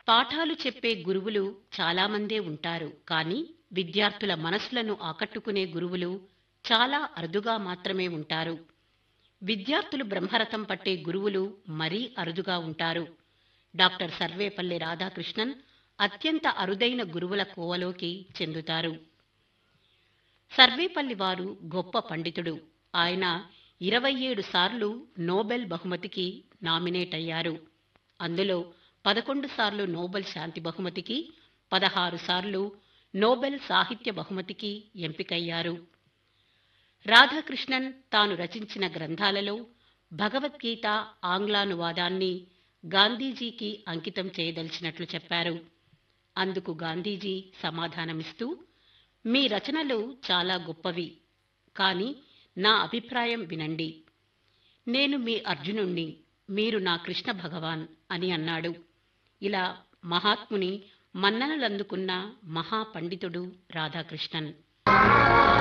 పాఠాలు చెప్పే గురువులు చాలామందే ఉంటారు కానీ విద్యార్థుల మనసులను ఆకట్టుకునే గురువులు చాలా అరుదుగా మాత్రమే ఉంటారు విద్యార్థులు బ్రహ్మరథం పట్టే గురువులు మరీ అరుదుగా ఉంటారు డాక్టర్ సర్వేపల్లి రాధాకృష్ణన్ అత్యంత అరుదైన గురువుల కోవలోకి చెందుతారు సర్వేపల్లి వారు గొప్ప పండితుడు ఆయన ఇరవై ఏడు సార్లు నోబెల్ బహుమతికి నామినేట్ అయ్యారు అందులో పదకొండు సార్లు నోబెల్ శాంతి బహుమతికి పదహారు సార్లు నోబెల్ సాహిత్య బహుమతికి ఎంపికయ్యారు రాధాకృష్ణన్ తాను రచించిన గ్రంథాలలో భగవద్గీత ఆంగ్లానువాదాన్ని గాంధీజీకి అంకితం చేయదలిచినట్లు చెప్పారు అందుకు గాంధీజీ సమాధానమిస్తూ మీ రచనలు చాలా గొప్పవి కానీ నా అభిప్రాయం వినండి నేను మీ అర్జునుణ్ణి మీరు నా కృష్ణ భగవాన్ అని అన్నాడు ఇలా మహాత్ముని మన్ననలందుకున్న మహాపండితుడు రాధాకృష్ణన్